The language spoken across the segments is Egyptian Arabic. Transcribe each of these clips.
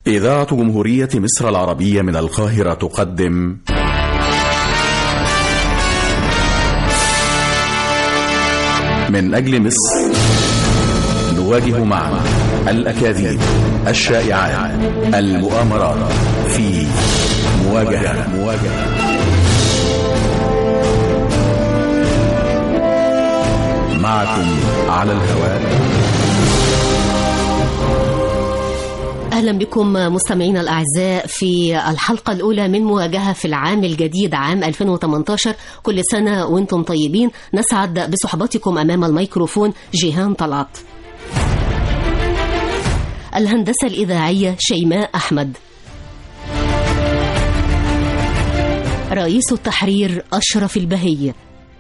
إذاعة جمهورية مصر العربية من القاهرة تقدم من أجل مصر نواجه معا الأكاذيب الشائعات المؤامرات في مواجهة مواجهة معكم على الهواء أهلا بكم مستمعينا الأعزاء في الحلقة الأولى من مواجهة في العام الجديد عام 2018 كل سنة وانتم طيبين نسعد بصحبتكم أمام الميكروفون جيهان طلعت الهندسة الإذاعية شيماء أحمد رئيس التحرير أشرف البهي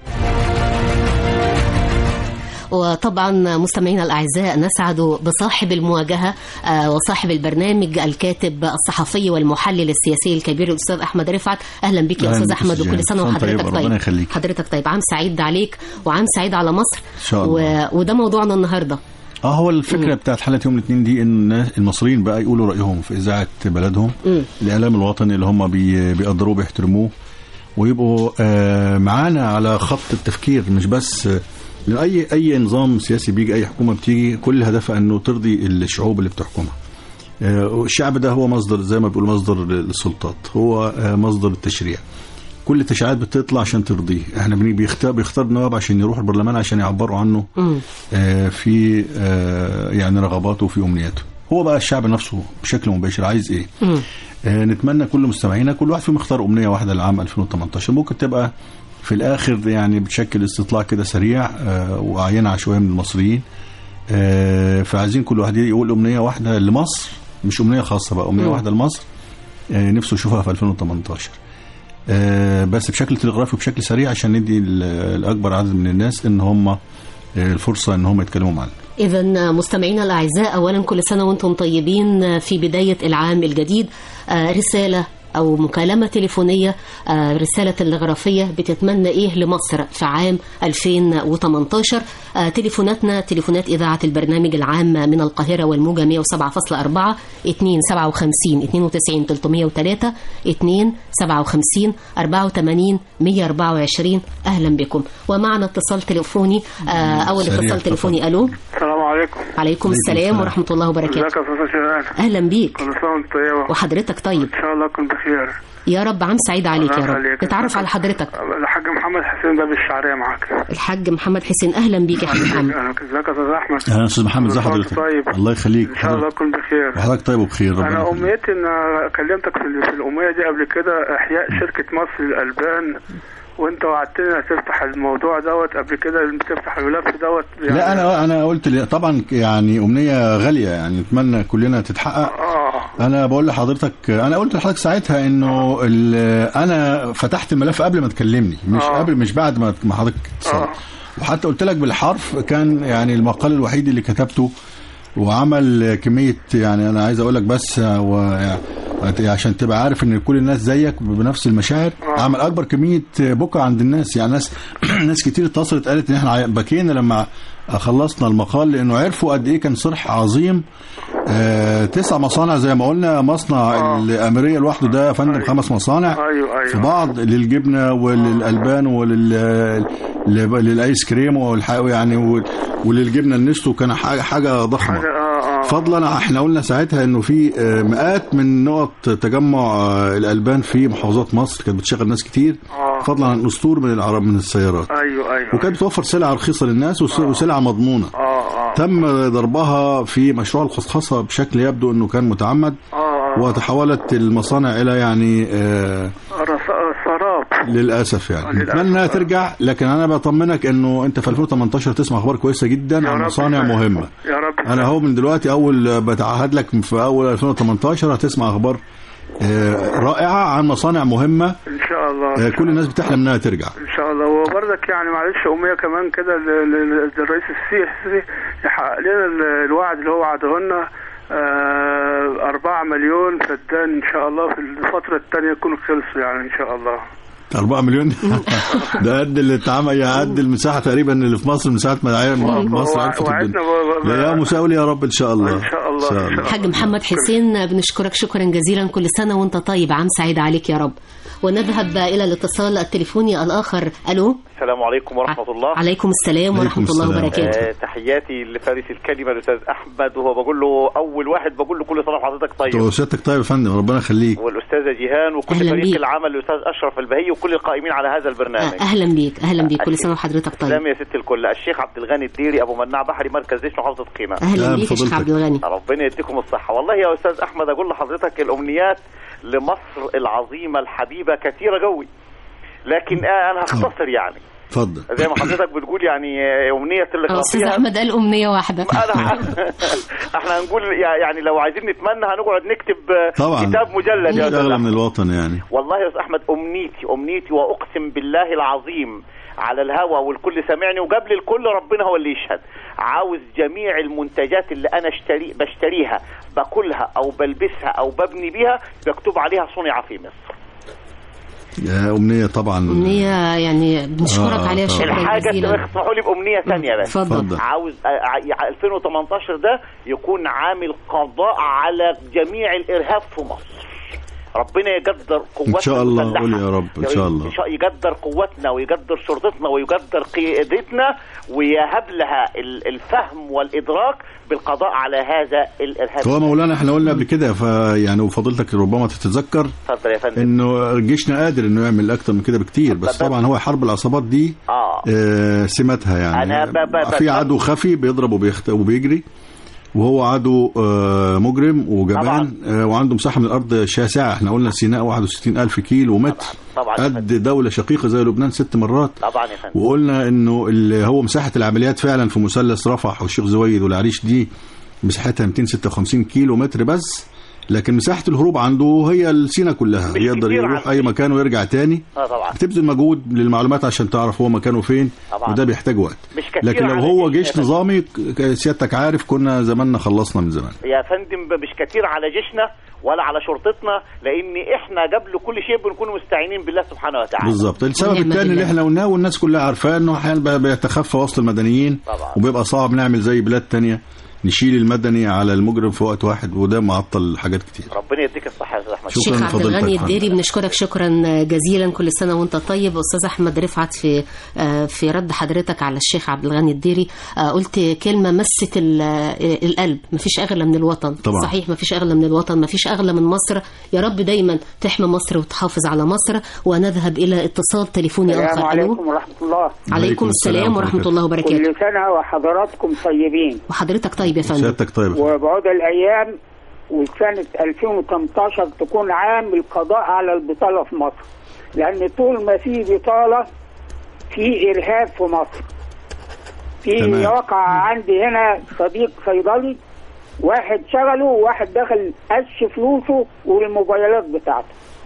وطبعا مستمعينا الاعزاء نسعد بصاحب المواجهه وصاحب البرنامج الكاتب الصحفي والمحلل السياسي الكبير الاستاذ احمد رفعت اهلا بك يا استاذ احمد وكل سنه وحضرتك طيب يخليك. حضرتك طيب عام سعيد عليك وعام سعيد على مصر إن شاء الله. و... وده موضوعنا النهارده اه هو الفكره بتاعت حلقه يوم الاثنين دي ان المصريين بقى يقولوا رايهم في اذاعه بلدهم مم. الاعلام الوطني اللي هم بي بيقدروه بيحترموه ويبقوا آه معانا على خط التفكير مش بس آه، لأن اي اي نظام سياسي بيجي اي حكومه بتيجي كل هدفها انه ترضي الشعوب اللي بتحكمها آه، والشعب ده هو مصدر زي ما بيقولوا مصدر السلطات هو آه، مصدر التشريع كل التشريعات بتطلع عشان ترضيه احنا بني- بيختار بيختار نواب عشان يروحوا البرلمان عشان يعبروا عنه مم. آه، في آه، يعني رغباته وفي امنياته هو بقى الشعب نفسه بشكل مباشر عايز ايه مم. آه، نتمنى كل مستمعينا كل واحد فيهم يختار امنيه واحده لعام 2018 ممكن تبقى في الاخر يعني بتشكل استطلاع كده سريع آه، وعينه عشوائيه من المصريين آه، فعايزين كل واحد يقول امنيه واحده لمصر مش امنيه خاصه بقى امنيه مم. واحده لمصر آه، نفسه يشوفها في 2018 آه، بس بشكل تلغرافي وبشكل سريع عشان ندي ال- الاكبر عدد من الناس ان هم آه، الفرصه ان هم يتكلموا معانا إذا مستمعينا الأعزاء أولا كل سنة وأنتم طيبين في بداية العام الجديد آه، رسالة أو مكالمة تليفونية آه، رسالة تلغرافية بتتمنى إيه لمصر في عام 2018 آه، تليفوناتنا تليفونات إذاعة البرنامج العام من القاهرة والموجة 107.4 257 92 303 257 84 124 أهلا بكم ومعنا اتصال تليفوني آه، أول سريع، اتصال اتفضل. تليفوني ألو السلام عليكم عليكم السلام السلام. ورحمة الله وبركاته ازيك يا استاذ شيران أهلا بيك كل سنه وانت طيبه وحضرتك طيب ان شاء الله كنت بخير يا رب عام سعيد عليك يا الله رب يخليك. نتعرف على حضرتك الحاج محمد حسين ده بالشعريه معاك الحاج محمد حسين أهلا بيك يا حاج محمد ازيك يا استاذ احمد اهلا استاذ محمد ازي كل سنة وأنت حضرتك طيب الله يخليك ان شاء الله اكون بخير حضرتك طيب وبخير ربنا انا يخليك. امنيتي ان كلمتك في ال- في الامنيه دي قبل كده احياء شركه مصر للالبان وانت وعدتني هتفتح الموضوع دوت قبل كده بتفتح الملف دوت يعني لا انا انا قلت لي طبعا يعني امنيه غاليه يعني نتمنى كلنا تتحقق اه انا بقول لحضرتك انا قلت لحضرتك ساعتها انه ال- انا فتحت الملف قبل ما تكلمني مش آه. قبل مش بعد ما ما حضرتك اتصلت آه. وحتى قلت لك بالحرف كان يعني المقال الوحيد اللي كتبته وعمل كميه يعني انا عايز اقول لك بس و عشان تبقى عارف ان كل الناس زيك بنفس المشاعر آه. عمل اكبر كميه بكى عند الناس يعني ناس ناس كتير اتصلت قالت ان احنا عي- بكينا لما خلصنا المقال لانه عرفوا قد ايه كان صرح عظيم آه تسع مصانع زي ما قلنا مصنع آه. الاميريه لوحده ده يا فندم أيوة. خمس مصانع ايوه في ايوه بعض للجبنه وللالبان ولل لل- للايس كريم والح... يعني وال- وللجبنه النستو كان حاجه حاجه ضخمه حاجه اه اه فضلا احنا قلنا ساعتها انه في آه، مئات من نقط تجمع آه، الالبان في محافظات مصر كانت بتشغل ناس كتير آه. فضلا عن اسطور من العرب من السيارات ايوه ايوه وكانت بتوفر سلع رخيصه للناس وس- وسلع مضمونه اه اه تم ضربها في مشروع الخصخصه بشكل يبدو انه كان متعمد اه اه وتحولت المصانع الى يعني آه رص- سراب للاسف يعني للأسف. نتمنى ترجع لكن انا بطمنك انه انت في 2018 تسمع اخبار كويسه جدا يا عن رب مصانع يسعدك. مهمه يا رب انا اهو من دلوقتي اول بتعهد لك في اول 2018 هتسمع اخبار آه، رائعه عن مصانع مهمه ان شاء الله آه، كل الناس بتحلم انها ترجع ان شاء الله وبرضك يعني معلش امنيه كمان كده ل- ل- للرئيس السيسي يحقق لنا ال- الوعد اللي هو وعده لنا آه، أربعة مليون فدان إن شاء الله في الفترة الثانية يكونوا خلصوا يعني إن شاء الله 4 مليون ده قد اللي اتعمل يا قد المساحه تقريبا اللي في مصر من ساعه ما عي- مصر هو عرفت وعدنا الدنيا ب- ب- لا يا مساولي يا رب ان شاء الله إن شاء الله الله إن شاء الله. حاج محمد حسين بنشكرك شكرا جزيلا كل سنة وانت طيب عام سعيد عليك يا رب ونذهب إلى الاتصال التليفوني الآخر ألو السلام عليكم ورحمة الله عليكم السلام عليكم ورحمة الله السلام. وبركاته آه تحياتي لفارس الكلمة الأستاذ أحمد وهو بقول له أول واحد بقول له كل سنة وحضرتك طيب تو سيادتك طيب يا فندم ربنا يخليك والأستاذة جيهان وكل أهلا فريق بيك. العمل الأستاذ أشرف البهي وكل القائمين على هذا البرنامج آه، أهلا بيك أهلا بيك كل سنة وحضرتك طيب سلام يا ست الكل الشيخ عبد الغني الديري أبو مناع بحري مركز ديش محافظة قيمة أهلا أهلا بيك يا شيخ بفضيلتك. عبد الغني ربنا يديكم الصحة والله يا أستاذ أحمد أقول لحضرتك الأمنيات لمصر العظيمة الحبيبة كثيرة قوي لكن آه أنا هختصر يعني اتفضل زي ما حضرتك بتقول يعني آه، أمنية آه، أستاذ تلغرافية أحمد قال أمنية واحدة انا احنا هنقول يعني لو عايزين نتمنى هنقعد نكتب آه، طبعا كتاب مجلد يا مش استاذ اغلى من أحمد. الوطن يعني والله يا استاذ احمد امنيتي امنيتي واقسم بالله العظيم على الهوى والكل سامعني وقبل الكل ربنا هو اللي يشهد عاوز جميع المنتجات اللي انا اشتري بشتريها باكلها او بلبسها او ببني بيها مكتوب عليها صنع في مصر يا امنيه طبعا أمنية يعني بنشكرك آه، عليها طبعا. شكرا الحاجه اللي جزيلا اسمحوا لي بامنيه ثانيه بس اتفضل اتفضل. عاوز آه، ع- 2018 ده يكون عام القضاء على جميع الارهاب في مصر ربنا يقدر قوتنا إن شاء الله، المسلحة. قول يا رب، إن شاء الله. يقدر قوتنا ويقدر شرطتنا ويقدر قيادتنا ويهب لها ال- الفهم والادراك بالقضاء على هذا الارهاب هو مولانا احنا قلنا قبل كده فيعني وفضيلتك ربما تتذكر اتفضل يا فندم انه جيشنا قادر انه يعمل اكتر من كده بكتير بس طب- طبعا هو حرب العصابات دي اه آه، سماتها يعني أنا ب- ب- في ب- عدو خفي بيضرب وبيخت... وبيجري وهو عدو آه، مجرم وجبان طبعا. آه، وعنده مساحه من الارض شاسعه احنا قلنا سيناء 61 الف كيلو متر طبعا يا قد دوله شقيقه زي لبنان ست مرات طبعا يا فندم وقلنا انه اللي هو مساحه العمليات فعلا في مثلث رفح والشيخ زويد والعريش دي مساحتها 256 كيلو متر بس لكن مساحه الهروب عنده هي السينا كلها مش يقدر كتير يروح عن- اي مكان ويرجع تاني اه طبعا بتبذل مجهود للمعلومات عشان تعرف هو مكانه فين طبعا. وده بيحتاج وقت مش كتير لكن لو على هو جيشنا جيش يا فندم. نظامي ك- سيادتك عارف كنا زماننا خلصنا من زمان يا فندم ب- مش كتير على جيشنا ولا على شرطتنا لان احنا قبل كل شيء بنكون مستعينين بالله سبحانه وتعالى بالظبط السبب ونعم الثاني اللي بالله. احنا قلناه والناس كلها عارفاه انه احيانا بقى بيتخفى وسط المدنيين طبعا. وبيبقى صعب نعمل زي بلاد تانية نشيل المدني على المجرم في وقت واحد وده معطل حاجات كتير ربنا يديك الصحه يا استاذ احمد شكراً الشيخ عبد لفضيلتك الغني يا فندم. الديري بنشكرك شكرا جزيلا كل سنه وانت طيب استاذ احمد رفعت في آه، في رد حضرتك على الشيخ عبد الغني الديري آه، قلت كلمه مست ال- آه، القلب مفيش اغلى من الوطن طبعا. صحيح مفيش اغلى من الوطن مفيش اغلى من مصر يا رب دايما تحمي مصر وتحافظ على مصر ونذهب الى اتصال تليفوني السلام اخر عليكم الو ورحمة الله عليكم السلام ورحمه الله وبركاته كل سنة وحضراتكم طيبين وحضرتك طيب يا فندم سيادتك طيب وبعود الأيام وسنة 2018 تكون عام القضاء على البطالة في مصر لأن طول ما في بطالة في إرهاب في مصر في تمام. واقع عندي هنا صديق صيدلي واحد شغله وواحد دخل قش فلوسه والموبايلات بتاعته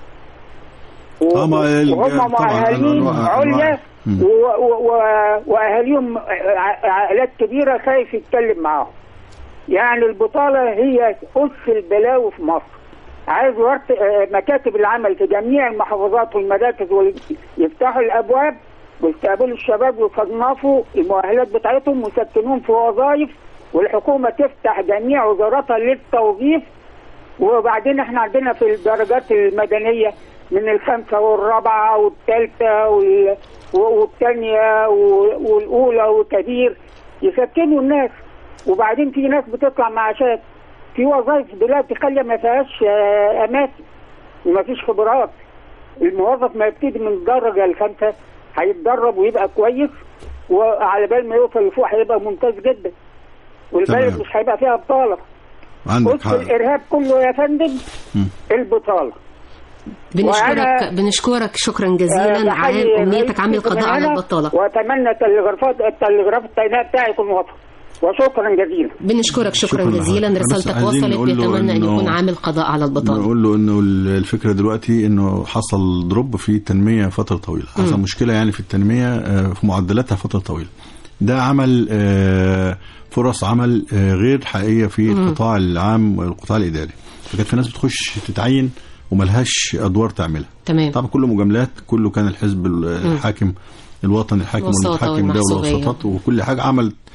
و- آه، ما ال- وهم طبعاً مؤهلين أنواع- عليا مم. و- و- و- واهاليهم ع- عائلات كبيره خايف يتكلم معاهم يعني البطاله هي اس البلاوي في مصر عايز ورت آه، مكاتب العمل في جميع المحافظات والمراكز وال- يفتحوا الابواب ويستقبلوا الشباب ويصنفوا المؤهلات بتاعتهم ويسكنوهم في وظائف والحكومه تفتح جميع وزاراتها للتوظيف وبعدين احنا عندنا في الدرجات المدنيه من الخامسه والرابعه والثالثه وال- والثانيه والاولى والكبير يسكنوا الناس وبعدين في ناس بتطلع معاشات في وظائف دلوقتي خاليه ما فيهاش آه، اماكن وما فيش خبرات الموظف ما يبتدي من الدرجه الخامسه هيتدرب ويبقى كويس وعلى بال ما يوصل لفوق هيبقى ممتاز جدا والبلد تمام. مش هيبقى فيها بطاله عندك بص حق الارهاب كله يا فندم مم. البطاله بنشكرك وأنا- بنشكرك شكرا آه، جزيلا بحيي عن امنيتك رئيس عام القضاء على الجمهورية البطاله واتمنى التلغرافات التلغراف التيناء بتاعي يكون واضح وشكرا جزيلا بنشكرك شكرا شكراً جزيلا لحضرتك. بس رسالتك عايزين وصلت نقول له نتمنى ان إنه- يكون عامل قضاء على البطاله نقول له انه الفكره دلوقتي انه حصل دروب في التنميه فتره طويله حصل مشكله يعني في التنميه آه، في معدلاتها فتره طويله ده عمل آه، فرص عمل آه، غير حقيقيه في القطاع العام والقطاع الاداري فكانت في ناس بتخش تتعين وملهاش ادوار تعملها تمام طبعا كله مجاملات كله كان الحزب الحاكم الوطني الحاكم الوساطة والحاكم ده والمحسوبية. والوساطات وكل حاجه عملت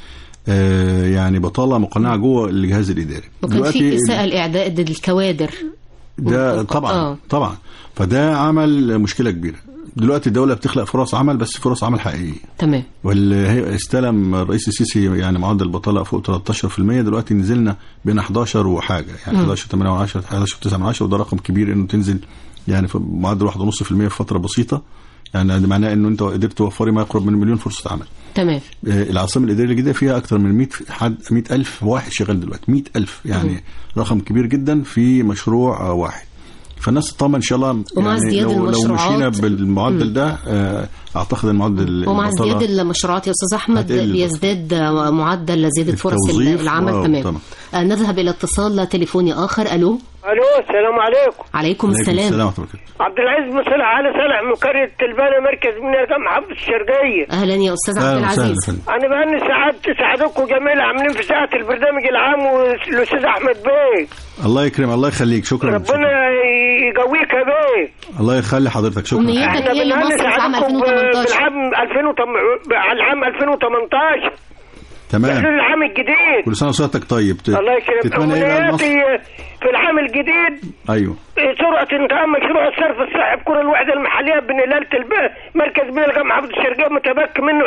آه، يعني بطاله مقنعه جوه الجهاز الاداري وكان في اساءه لاعداد الكوادر ده وفق- طبعا آه. طبعا فده عمل مشكله كبيره دلوقتي الدوله بتخلق فرص عمل بس فرص عمل حقيقيه تمام واللي هي استلم الرئيس السيسي يعني معدل البطاله فوق 13% دلوقتي نزلنا بين 11 وحاجه يعني 11 8 من 10 11 9 من 10 وده رقم كبير انه تنزل يعني في معدل 1.5% في فتره بسيطه يعني ده معناه انه انت قدرت توفري ما يقرب من مليون فرصه عمل تمام آه، العاصمه الاداريه الجديده فيها اكثر من 100 حد 100 الف واحد شغال دلوقتي 100 الف يعني رقم كبير جدا في مشروع آه، واحد فالناس تطمن ان شاء الله ومع يعني ازدياد لو, لو المشروعات- مشينا بالمعدل ده آه، اعتقد ان معدل ومع البطالة- ازدياد المشروعات يا استاذ احمد هتقل بيزداد معدل زياده فرص التوظيف، العمل آه، تمام طبعا. آه، نذهب الى اتصال تليفوني اخر الو الو السلام عليكم عليكم عليكم السلام السلام ورحمه الله وبركاته. عبد العزيز مصلح علي صالح من قريه تلبانه مركز من الجامعه محافظه الشرقيه اهلا يا استاذ عبد اهلا وسهلا العزيز يا فندم. انا بهني سعاد سعادتكم جميل عاملين في ساعه البرنامج العام والاستاذ احمد بيه الله يكرم الله يخليك شكرا ربنا شكرا. يقويك يا بيه الله يخلي حضرتك شكرا أمنيتك احنا إيه اللي بنهني مصر في عام سعادتكم 2018 بالعام 2018 على العام 2018 تمام تحليل العام الجديد كل سنه وسعادتك طيب ت- الله يكرمك تتمنى ايه بقى لمصر؟ امنياتي في العام الجديد ايوه سرعة انتهاء مشروع الصرف الصحي بكل الوحدة المحلية بنلالة الب... مركز بلغة محافظة الشرقية متبكي منه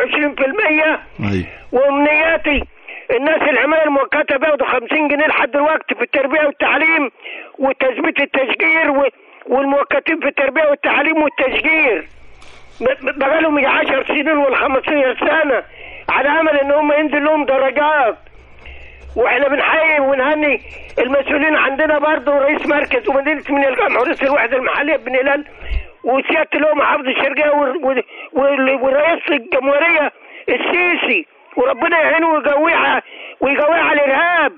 20% ايوه وامنياتي الناس العماله المؤقته بياخدوا 50 جنيه لحد دلوقتي في التربيه والتعليم وتثبيت التشجير و... والمؤقتين في التربيه والتعليم والتشجير ب- ب- بقالهم يجي 10 سنين ولا 15 سنه على امل ان هم ينزل لهم درجات واحنا بنحيي ونهني المسؤولين عندنا برضه رئيس مركز ومدينه من الجامعه ورئيس الوحده المحليه بن هلال وسياده اللي هو محافظ الشرقيه وال- وال- وال- ورئيس الجمهوريه السيسي وربنا يعينه ويقويه ع- ويقويه على الارهاب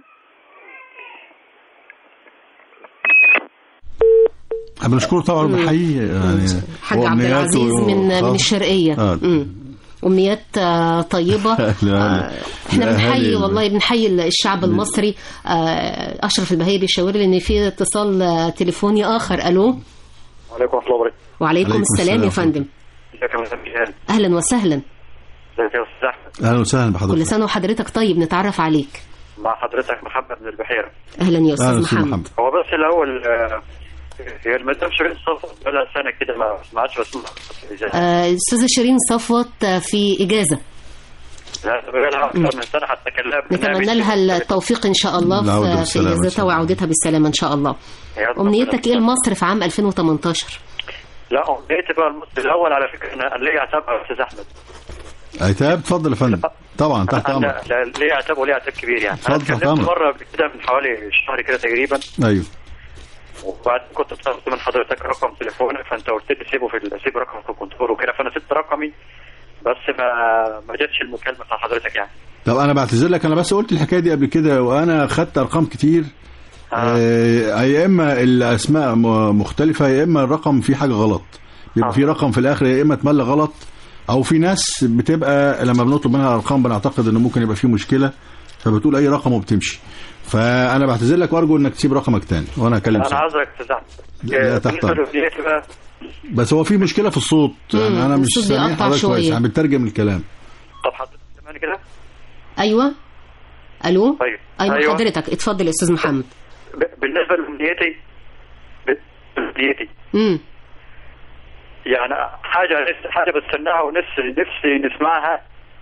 انا بشكره طبعا بحيي يعني حاج عبد وأمنياته العزيز من من خاصة. الشرقيه آه. مم. امنيات آه، طيبه لا، آه، احنا لا، بنحيي أهالي- والله بنحيي الشعب المصري آه، اشرف البهي بيشاور لي ان في اتصال آه، تليفوني اخر الو وعليكم ورحمة الله وبركاته وعليكم عليكم السلام يا السلام. فندم ازيك يا مدام جهاد اهلا وسهلا ازيك يا استاذ احمد اهلا وسهلا كل بحضرتك سنه وحضرتك طيب نتعرف عليك مع حضرتك محمد من البحيرة اهلا يا اهلا استاذ استاذ محمد محمد هو بس الأول آه، هي المدام شيرين صفا بقالها سنة كده ما ما عادش بسمعها آه، استاذه شيرين صفوت آه، في اجازه لا بقالها أكثر من سنة حتى كان لها برنامج. نتمنى لها التوفيق ان شاء الله العودة في- في بالسلامة إن شاء اجازتها الله. وعودتها بالسلامه ان شاء الله يا رب امنيتك ربنا ايه لمصر في عام 2018 لا أمنيتي بقى المصري الأول على فكرة أنا ليه عتاب يا أستاذ أحمد عتاب اتفضل يا فندم طبعا تحت أنا امرك لا- ليه عتاب وليه عتاب كبير يعني أنا اتفضل، اتكلمت تمام. مرة قبل كده من حوالي شهر كده تقريبا ايوه وبعد كنت طلبت من حضرتك رقم تليفونك فانت قلت لي سيبه في ال- سيب رقمك في الكنترول وكده فانا سبت رقمي بس ما ما جاتش المكالمه بتاع حضرتك يعني طب انا بعتذر لك انا بس قلت الحكايه دي قبل كده وانا خدت ارقام كتير آه، يا اما الاسماء م- مختلفه يا اما الرقم فيه حاجه غلط بيبقى آه. في رقم في الاخر يا اما اتملى غلط او في ناس بتبقى لما بنطلب منها ارقام بنعتقد انه ممكن يبقى فيه مشكله فبتقول اي رقم وبتمشي فانا بعتذر لك وارجو انك تسيب رقمك تاني وانا هكلم انا سعد. عذرك يا استاذ احمد لا، آه، تحت بالنسبه أمرك. لأمنيتي بقى بس هو في مشكله في الصوت يعني انا مش الصوت سامع بيقطع حضرتك كويس شوية. يعني بترجم الكلام طب حضرتك سامعني كده ايوه الو طيب ايوه أيوة. حضرتك اتفضل يا استاذ محمد ب- بالنسبه لأمنيتي ب- أمنيتي امم يعني حاجه نفسي حاجه بستناها ونفسي نفسي نسمعها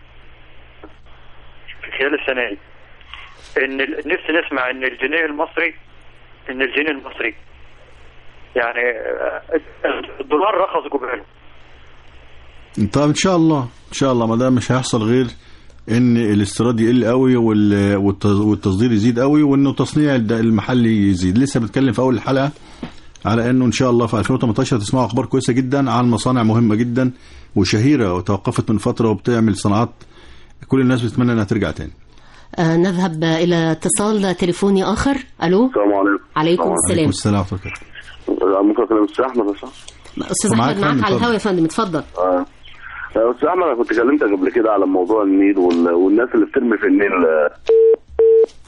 في خلال السنه دي ان ال- نفسي نسمع ان الجنيه المصري ان الجنيه المصري يعني آه، الدولار رخص جباله طب ان شاء الله ان شاء الله ما ده مش هيحصل غير ان الاستيراد يقل قوي وال- والت- والتصدير يزيد قوي وانه التصنيع الد- المحلي يزيد لسه بنتكلم في اول الحلقه على انه ان شاء الله في 2018 تسمعوا اخبار كويسه جدا عن مصانع مهمه جدا وشهيره وتوقفت من فتره وبتعمل صناعات كل الناس بتتمنى انها ترجع تاني آه نذهب الى اتصال تليفوني اخر الو السلام عليكم عليكم عليكم السلام السلام ورحمه الله وبركاته. ممكن اكلم الاستاذ احمد يا صاحبي استاذ معاك احمد معاك فندم، على اتفضل. الهواء يا فندم اتفضل اه يا استاذ احمد انا كنت كلمتك قبل كده على موضوع النيل وال... والناس اللي بترمي في النيل آه،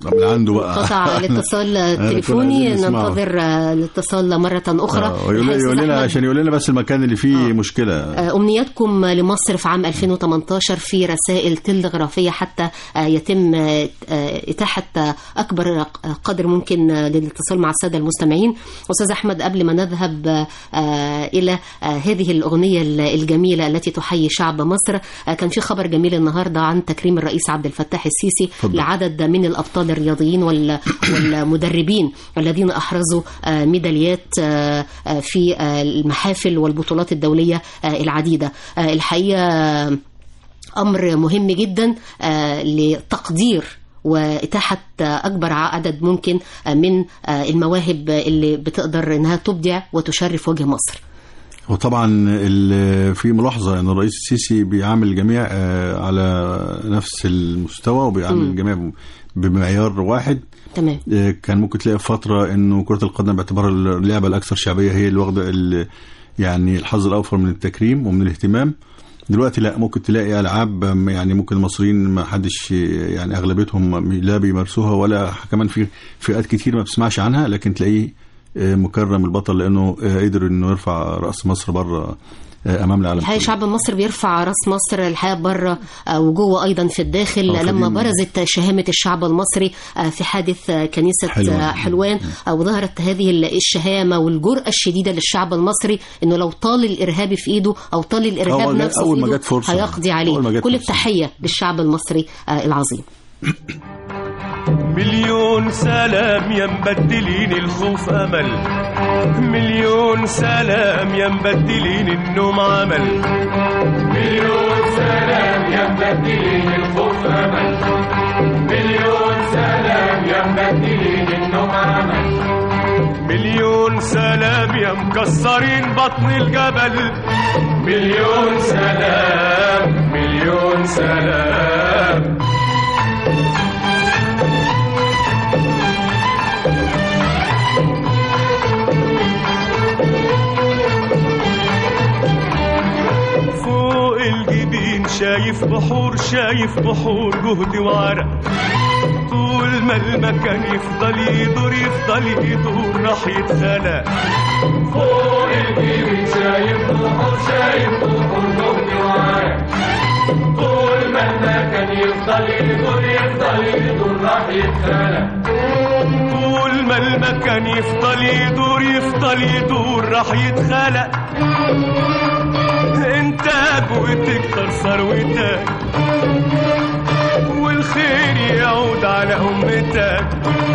طب اللي عنده بقى قطع الاتصال أنا كنا التليفوني عايزين نسمعه. ننتظر آه، الاتصال مرة أخرى آه، يقول الحقيقة يقول أستاذ لنا أحمد، عشان يقول لنا بس المكان اللي فيه مشكله آه، أمنياتكم لمصر في عام 2018 في رسائل تلغرافية حتى آه، يتم آه، آه، إتاحة آه، أكبر قدر ممكن آه، للاتصال مع السادة المستمعين أستاذ أحمد قبل ما نذهب آه، آه، إلى آه، هذه الأغنية الجميلة التي تحيي شعب مصر آه، كان في خبر جميل النهاردة عن تكريم الرئيس عبد الفتاح السيسي اتفضل. لعدد من الأبطال الرياضيين وال- والمدربين الذين أحرزوا آه، ميداليات آه، آه، في آه، المحافل والبطولات الدولية آه، العديدة آه، الحقيقة آه، أمر مهم جدا آه، لتقدير وإتاحة آه، أكبر عدد ممكن آه، من آه، المواهب اللي بتقدر إنها تبدع وتشرف وجه مصر وطبعا ال- في ملاحظه ان الرئيس السيسي بيعامل الجميع آه، على نفس المستوى وبيعامل مم. الجميع بمعيار واحد تمام آه، كان ممكن تلاقي في فتره انه كره القدم باعتبار اللعبه الاكثر شعبيه هي اللي واخده ال- يعني الحظ الاوفر من التكريم ومن الاهتمام دلوقتي لا ممكن تلاقي العاب آم، يعني ممكن المصريين ما حدش يعني اغلبيتهم لا بيمارسوها ولا كمان في فئات كتير ما بتسمعش عنها لكن تلاقيه آه، مكرم البطل لانه آه، قدر انه يرفع راس مصر بره آه، امام العالم الحقيقة كله. شعب مصر بيرفع راس مصر الحقيقة بره آه، وجوه أيضا في الداخل آه، لما فدي- برزت شهامة الشعب المصري آه، في حادث آه، كنيسة حلوان. آه، حلوان آه، وظهرت هذه ال- الشهامة والجرأة الشديدة للشعب المصري إنه لو طال الإرهابي في إيده أو طال الإرهاب أول ما- نفسه أول في ما إيده جت فرصة. هيقضي أول ما عليه جت كل فرصة. التحية للشعب المصري آه، العظيم مليون سلام يا مبدلين الخوف امل مليون سلام يا مبدلين النوم عمل مليون سلام يا مبدلين الخوف امل مليون سلام يا مبدلين النوم عمل مليون سلام يا مكسرين بطن الجبل مليون سلام مليون سلام فوق الجبين شايف بحور شايف بحور جهد وعرق طول ما المكان يفضل يدور يفضل يدور راح يتخلق فوق الجبين شايف بحور شايف بحور جهد وعرق طول ما المكان يفضل يدور يفضل يدور راح يتخلق طول ما المكان يفضل يدور يفضل يدور راح يتخلق انتاج وتكتر ثروتك والخير يعود على امتك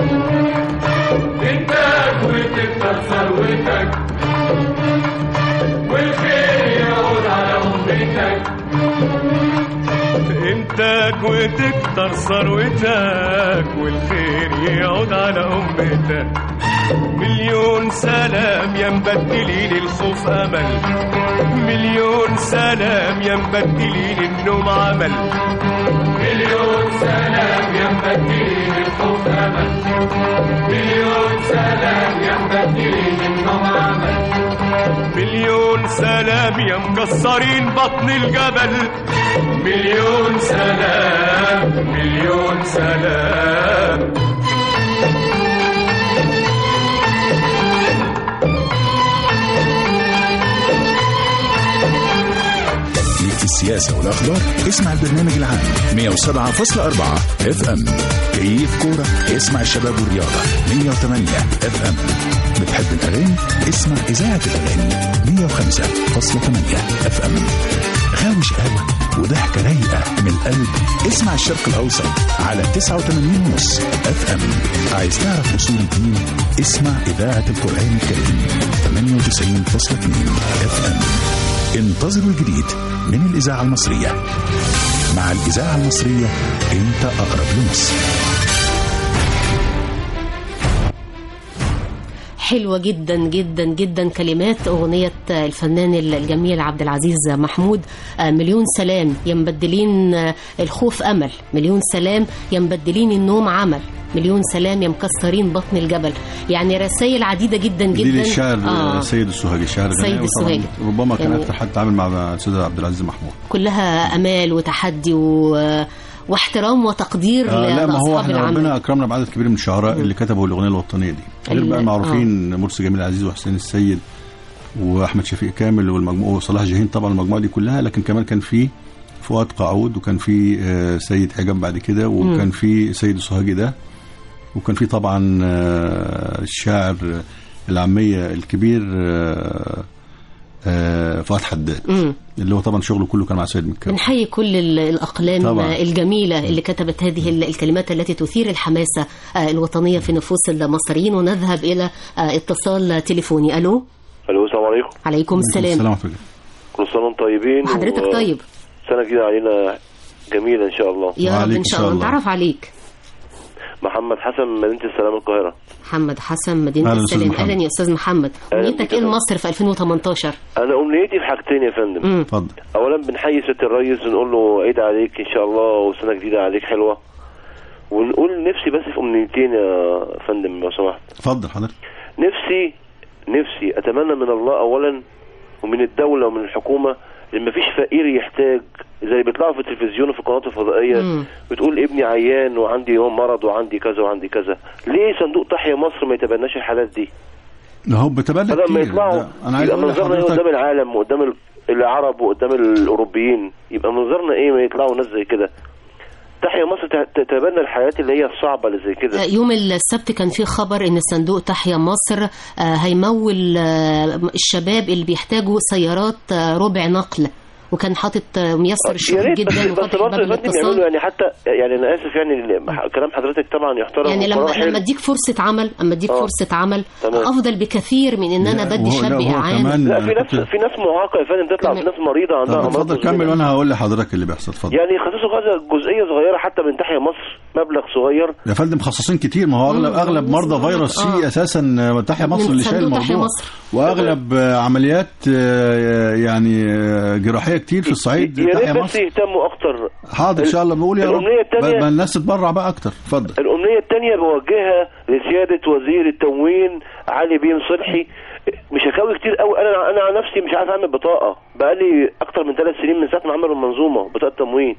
انتاج وتكتر ثروتك والخير يعود على امتك انتاج وتكتر ثروتك والخير يعود على امتك مليون سلام يا مبدلين الخوف امل مليون سلام يا مبدلين النوم عمل مليون سلام يا مبدلين الخوف امل مليون سلام يا مبدلين النوم عمل مليون سلام يا مكسرين بطن الجبل مليون سلام مليون سلام ليك في السياسة والأخبار اسمع البرنامج العام 107.4 اف ام كيف كورة اسمع الشباب والرياضة 108 اف ام بتحب الأغاني اسمع إذاعة الأغاني 105.8 اف ام غاوي شقاوة وضحكة رايقة من القلب اسمع الشرق الأوسط على 89 ونص اف ام عايز تعرف أصول الدين اسمع إذاعة القرآن الكريم 98.2 اف ام انتظروا الجديد من الإذاعة المصرية مع الإذاعة المصرية أنت أقرب لمصر حلوة جدا جدا جدا كلمات أغنية الفنان الجميل عبد العزيز محمود آه، مليون سلام يا مبدلين آه، الخوف أمل مليون سلام يا مبدلين النوم عمل مليون سلام يا مكسرين بطن الجبل يعني رسائل عديدة جدا جدا دي للشاعر آه. سيد السوهاجي الشاعر سيد الغنائي وطبعاً السوهاجي. ربما كان يعني- اكثر حد تعامل مع الاستاذ عبد العزيز محمود كلها امال وتحدي و... واحترام وتقدير آه لا ما هو لاصحاب احنا ربنا العمل اكرمنا بعدد كبير من الشعراء اللي كتبوا الاغنيه الوطنيه دي غير ال- بقى المعروفين مرسي جميل عزيز وحسين السيد واحمد شفيق كامل والمجموعه وصلاح جاهين طبعا المجموعه دي كلها لكن كمان كان في فؤاد قعود وكان في آه، سيد حجاب بعد كده وكان في سيد سوهاجي ده وكان في طبعا آه، الشاعر العاميه الكبير آه، آه، فؤاد حداد مم. اللي هو طبعا شغله كله كان مع سيد مكاوي بنحيي كل ال- الأقلام طبعاً. الجميلة اللي كتبت هذه ال- الكلمات التي تثير الحماسة آه، الوطنية في نفوس المصريين ونذهب إلى آه، اتصال تليفوني ألو الو السلام عليكم عليكم السلام ورحمة الله. كل سنه وانتم طيبين وحضرتك و- طيب سنه جديده علينا جميله ان شاء الله يا رب إن شاء الله نتعرف عليك محمد حسن مدينه السلام القاهره محمد حسن مدينة أهلا أستاذ السلام محمد. أهلا يا أستاذ محمد أهلا أمنيتك بك إيه يا فندم. لمصر في 2018 انا امنيتي في حاجتين يا فندم مم. اتفضل اولا بنحيي سياده الرئيس ونقول له عيد عليك ان شاء الله وسنه جديده عليك حلوه ونقول نفسي بس في امنيتين يا فندم لو سمحت اتفضل حضرتك نفسي نفسي اتمنى من الله اولا ومن الدوله ومن الحكومه ان مفيش فقير يحتاج زي اللي بيطلعوا في التلفزيون وفي القنوات الفضائيه مم. بتقول ابني عيان وعندي يوم مرض وعندي كذا وعندي كذا ليه صندوق تحيا مصر ما يتبناش الحالات دي هو بتبنى بدل ما كتير يطلعوا ده انا عايز يبقى اقول منظرنا ايه قدام لحضرتك العالم وقدام ال- العرب وقدام الاوروبيين يبقى منظرنا ايه ما يطلعوا ناس زي كده تحيا مصر ت- تتبنى الحياه اللي هي الصعبه اللي زي كده آه، يوم السبت كان في خبر ان صندوق تحيا مصر آه، هيمول آه، الشباب اللي بيحتاجوا سيارات آه، ربع نقل وكان حاطط آه، ميسر يا الشغل ريت بس, جدا بس وفاتح برضه باب يا فندم الاتصال يعملوا يعني حتى يعني انا اسف يعني ال- كلام حضرتك طبعا يحترم يعني لما وقرار حلو. لما اديك فرصه عمل اما اديك آه. فرصه عمل تمام. افضل بكثير من ان انا لا، بدي وهو- لا، شاب وهو اعانه كمان- لا في ناس في ناس معاقه يا فندم تطلع في ناس مريضه عندها طب امراض اتفضل مزمنة. كمل وانا هقول لحضرتك اللي بيحصل اتفضل يعني يخصصوا كذا جزئيه صغيره حتى من تحيا مصر مبلغ صغير يا فندم مخصصين كتير ما هو اغلب اغلب مرضى فيروس سي اساسا تحيا من مصر اللي شايل صندوق تحيا الموضوع مصر. واغلب آه، عمليات آه، يعني آه، جراحيه كتير في الصعيد يا تحيا ريت بس مصر يهتموا اكتر حاضر ان شاء الله بقول يا رب الأمنية التانية- ما الناس تتبرع بقى اكتر اتفضل الأمنية التانية بوجهها لسيادة وزير التموين علي بن صلحي مش هكاوي كتير قوي انا انا عن نفسي مش عارف اعمل بطاقه بقالي اكتر من ثلاث سنين من ساعه ما عملوا المنظومه بطاقه تموين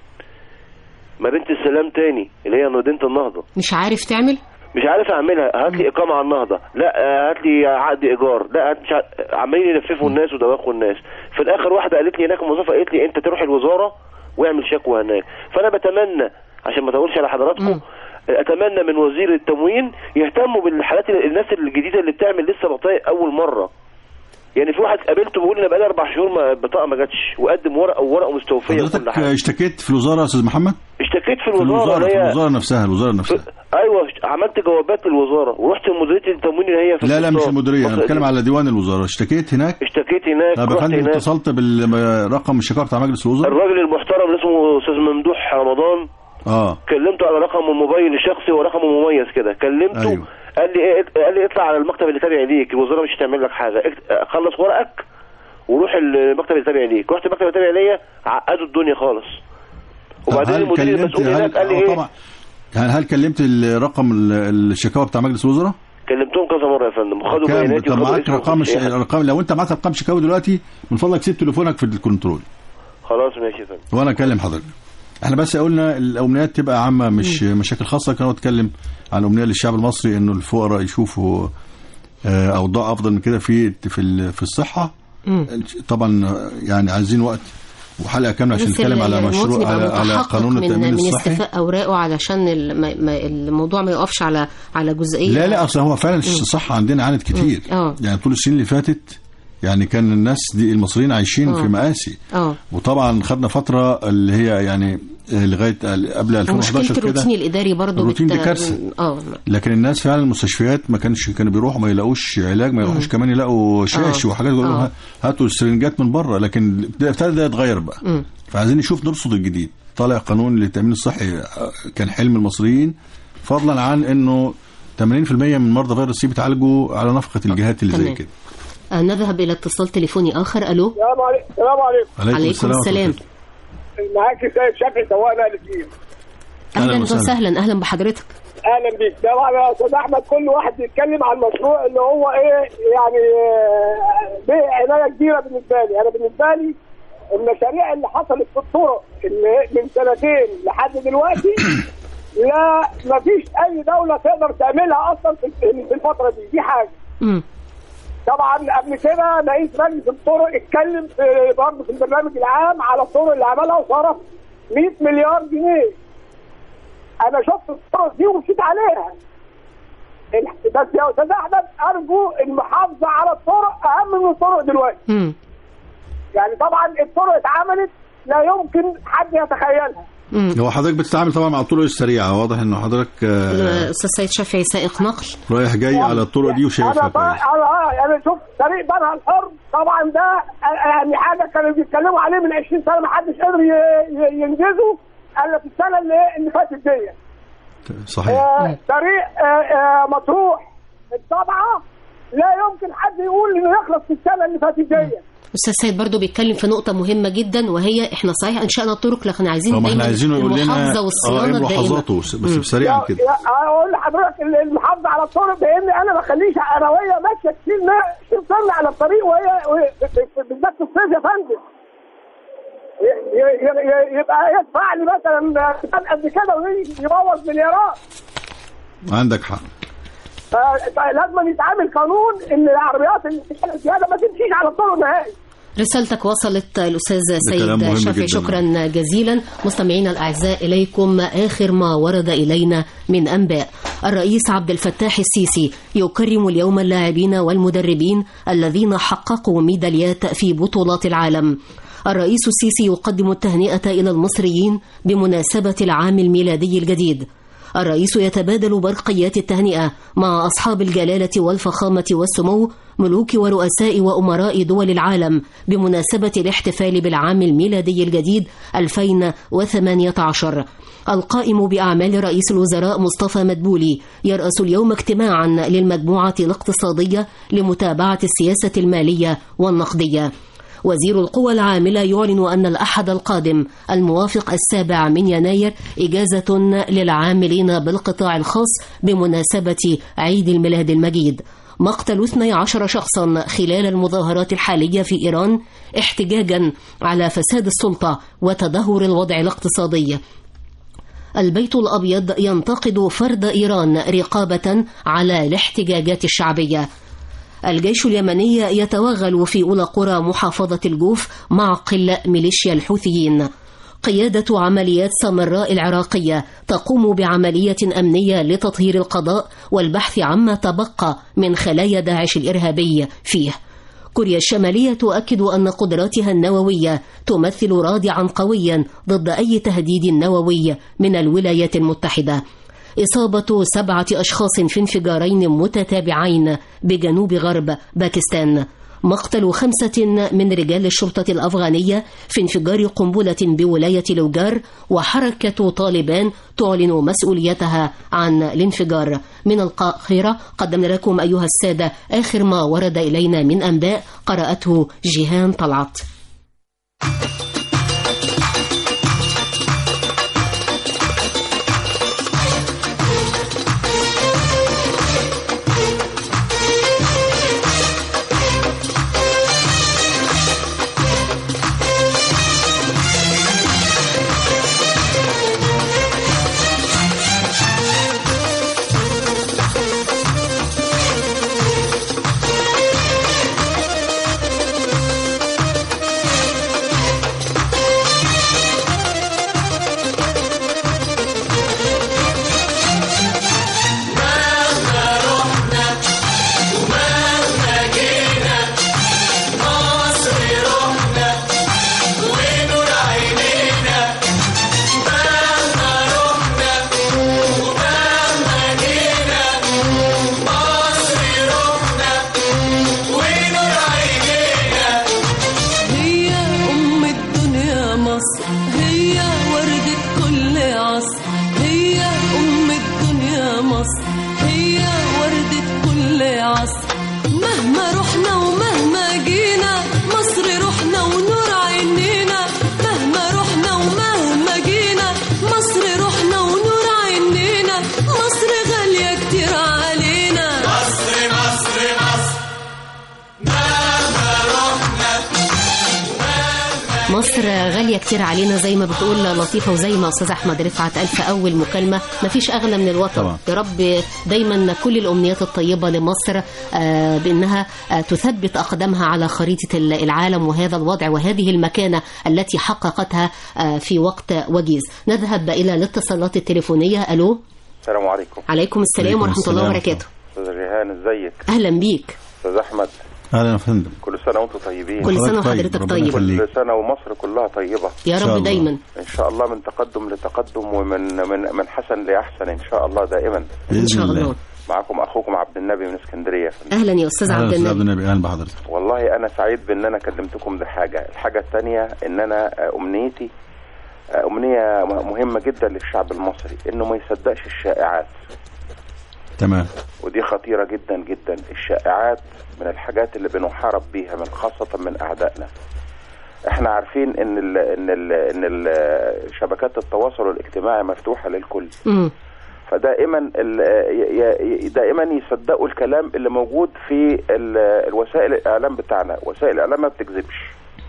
مدينه السلام تاني اللي هي مدينه النهضه مش عارف تعمل مش عارف اعملها هات لي اقامه على النهضه لا آه، هات لي عقد ايجار لا هات مش ع- عمالين يلففوا الناس ودواخوا الناس في الاخر واحده قالت لي هناك موظفه قالت لي انت تروح الوزاره واعمل شكوى هناك فانا بتمنى عشان ما اطولش على حضراتكم اتمنى من وزير التموين يهتموا بالحالات ال- الناس الجديده اللي بتعمل لسه بطايق اول مره يعني في واحد قابلته بيقول لي انا بقالي اربع شهور ما البطاقه ما جاتش وقدم ورقه وورقه مستوفيه وكل حضرتك حاجه اشتكيت في الوزاره يا استاذ محمد اشتكيت في في الوزاره الوزاره اللي في هي الوزاره نفسها الوزاره نفسها ايوه عملت جوابات للوزاره ورحت لمديريه التموين اللي هي في لا لا مش القصار. المديريه انا مصر بتكلم على ديوان الوزاره اشتكيت هناك اشتكيت هناك طب يا رحت فندم هناك اتصلت بالرقم الشكاوى بتاع مجلس الوزراء الراجل المحترم اللي اسمه استاذ ممدوح رمضان اه كلمته على رقم الموبايل الشخصي ورقمه مميز كده كلمته أيوه. قال لي ايه قال لي اطلع على المكتب اللي تابع ليك الوزاره مش هتعمل لك حاجه اكت- خلص ورقك وروح المكتب اللي تابع ليك رحت المكتب اللي تابع ليا عقدوا الدنيا خالص وبعدين هل المدير كلمت المسؤول هل هناك قال لي آه، ايه طبعا يعني هل كلمت الرقم ال- الشكاوى بتاع مجلس الوزراء؟ كلمتهم كذا مره يا فندم وخدوا كام بياناتي طب وخدوا معاك اسمي رقم وكل شيء. الرقم لو انت معاك ارقام شكاوي دلوقتي من فضلك سيب تليفونك في الكنترول خلاص ماشي يا فندم وانا اكلم حضرتك احنا بس قلنا الامنيات تبقى عامه مش مشاكل خاصه كانوا اتكلم عن امنيه للشعب المصري انه الفقراء يشوفوا آه، اوضاع افضل من كده في في ال- في الصحه مم. طبعا آه، يعني عايزين وقت وحلقه كامله عشان بس نتكلم على المواطن مشروع يبقى على, على متحقق قانون من التامين من الصحي استيفاء اوراقه علشان ال- ما- ما- الموضوع ما يقفش على على جزئيه لا لا اصل هو فعلا الصحه عندنا عانت كتير مم. اه. يعني طول السنين اللي فاتت يعني كان الناس دي المصريين عايشين اه. في مآسي اه وطبعا خدنا فتره اللي هي يعني آه، لغايه قبل 2011 ومشكله كده الروتين الاداري برضه الروتين دي كارثة. اه لكن الناس فعلا المستشفيات ما كانش كانوا بيروحوا ما يلاقوش علاج ما يروحوش كمان يلاقوا شاش آه. وحاجات يقولوا آه. لهم هاتوا السرنجات من بره لكن ابتدى ده يتغير بقى مم. فعايزين نشوف نرصد الجديد طالع قانون للتامين الصحي آه، كان حلم المصريين فضلا عن انه 80% من مرضى فيروس سي بيتعالجوا على نفقه الجهات اللي زي تمام. كده آه، نذهب الى اتصال تليفوني اخر الو السلام عليكم السلام عليكم عليكم السلام السلام معاك سيد شافعي سواق نقل الدين اهلا أهلاً وسهلاً. وسهلا اهلا بحضرتك اهلا بيك طبعا يا استاذ احمد كل واحد بيتكلم عن مشروع اللي هو ايه يعني آه، بيه عنايه كبيره بالنسبه لي انا بالنسبه لي المشاريع اللي حصلت في الطرق اللي من سنتين لحد دلوقتي لا ما فيش اي دوله تقدر تعملها اصلا في في الفتره دي دي حاجه مم. طبعا قبل كده رئيس مجلس الطرق اتكلم في برضه في البرنامج العام على الطرق اللي عملها وصرف 100 مليار جنيه انا شفت الطرق دي ومشيت عليها ال- بس يا استاذ احمد ارجو المحافظه على الطرق اهم من الطرق دلوقتي مم. يعني طبعا الطرق اتعملت لا يمكن حد يتخيلها هو حضرتك بتتعامل طبعا مع الطرق السريعه واضح انه حضرتك آه، الاستاذ سيد شافعي سائق نقل رايح جاي على الطرق دي وشايفها انا طبعا كويس انا انا شفت طريق بنها الحر طبعا ده يعني حاجه كانوا بيتكلموا عليه من 20 سنه ما حدش قدر ي- ي- ينجزه الا في السنه اللي اللي فاتت دي صحيح آه، طريق آه، آه، مطروح الطبعه لا يمكن حد يقول انه يخلص في السنه اللي فاتت دي استاذ سيد برضو بيتكلم في نقطة مهمة جدا وهي احنا صحيح انشأنا الطرق لكن عايزين طب ما احنا دايما عايزينه يقول لنا المحافظة اه والصيانة ايه الدائمة ملاحظاته بس مم. سريعا كده يا- اقول لحضرتك ال- المحافظه على الطرق بان انا ما اخليش عربيه ماشيه كتير كتير طن على الطريق وهي وهي- في- في- بالذات في الصيف يا فندم ي- ي- ي- يبقى يدفع لي مثلا كان قد كده ويبوظ مليارات عندك حق فلازم يتعامل قانون ان العربيات اللي بتشتغل زياده ما تمشيش على الطرق نهائي رسالتك وصلت الأستاذ كلام مهم سيد شافعي جداً. شكرا جزيلا مستمعينا الأعزاء إليكم آخر ما ورد إلينا من أنباء الرئيس عبد الفتاح السيسي يكرم اليوم اللاعبين والمدربين الذين حققوا ميداليات في بطولات العالم الرئيس السيسي يقدم التهنئة إلى المصريين بمناسبة العام الميلادي الجديد الرئيس يتبادل برقيات التهنئة مع أصحاب الجلالة والفخامة والسمو ملوك ورؤساء وأمراء دول العالم بمناسبة الاحتفال بالعام الميلادي الجديد 2018 القائم بأعمال رئيس الوزراء مصطفى مدبولي يرأس اليوم اجتماعا للمجموعة الاقتصادية لمتابعة السياسة المالية والنقدية وزير القوى العاملة يعلن أن الأحد القادم الموافق السابع من يناير إجازة للعاملين بالقطاع الخاص بمناسبة عيد الميلاد المجيد مقتل 12 شخصا خلال المظاهرات الحالية في إيران احتجاجا على فساد السلطة وتدهور الوضع الاقتصادي البيت الأبيض ينتقد فرض إيران رقابة على الاحتجاجات الشعبية الجيش اليمني يتوغل في أولى قرى محافظة الجوف معقل ميليشيا الحوثيين قيادة عمليات سامراء العراقية تقوم بعملية أمنية لتطهير القضاء والبحث عما تبقى من خلايا داعش الإرهابي فيه كوريا الشمالية تؤكد أن قدراتها النووية تمثل رادعا قويا ضد أي تهديد نووي من الولايات المتحدة إصابة سبعة أشخاص في انفجارين متتابعين بجنوب غرب باكستان مقتل خمسة من رجال الشرطة الأفغانية في انفجار قنبلة بولاية لوجار وحركة طالبان تعلن مسؤوليتها عن الانفجار من القاهرة قدمنا لكم أيها السادة آخر ما ورد إلينا من أنباء قرأته جيهان طلعت مصر غالية كتير علينا زي ما بتقول لطيفة وزي ما أستاذ أحمد رفعت قال في أول مكالمة مفيش أغلى من الوطن طبعا. يا رب دايما كل الأمنيات الطيبة لمصر آه، بأنها آه، تثبت أقدامها على خريطة العالم وهذا الوضع وهذه المكانة التي حققتها آه، في وقت وجيز نذهب إلى الاتصالات التليفونية ألو السلام عليكم عليكم السلام عليكم ورحمة الله السلام. وبركاته استاذ ريهان ازيك أهلا بيك استاذ احمد اهلا يا فندم كل سنه وانتم طيبين كل سنة حضرتك طيب، وحضرتك ربنا طيب يخليك. كل سنه ومصر كلها طيبه يا إن شاء رب الله. دايما ان شاء الله من تقدم لتقدم ومن من من حسن لاحسن ان شاء الله دائما إن باذن شاء الله الله معكم اخوكم عبد النبي من اسكندريه يا فندم. أهلا يا أستاذ اهلا عبد استاذ النبي عبد النبي اهلا بحضرتك والله انا سعيد بان انا كلمتكم دي حاجه الحاجه الثانيه ان انا آه، امنيتي آه، امنيه مهمه جدا للشعب المصري انه ما يصدقش الشائعات تمام ودي خطيرة جدا جدا الشائعات من الحاجات اللي بنحارب بيها من خاصة من أعدائنا احنا عارفين ان ال ان ال ان ال شبكات التواصل الاجتماعي مفتوحة للكل مم. فدائما ال- ي- ي- دائما يصدقوا الكلام اللي موجود في ال- الوسائل الاعلام بتاعنا وسائل الاعلام ما بتكذبش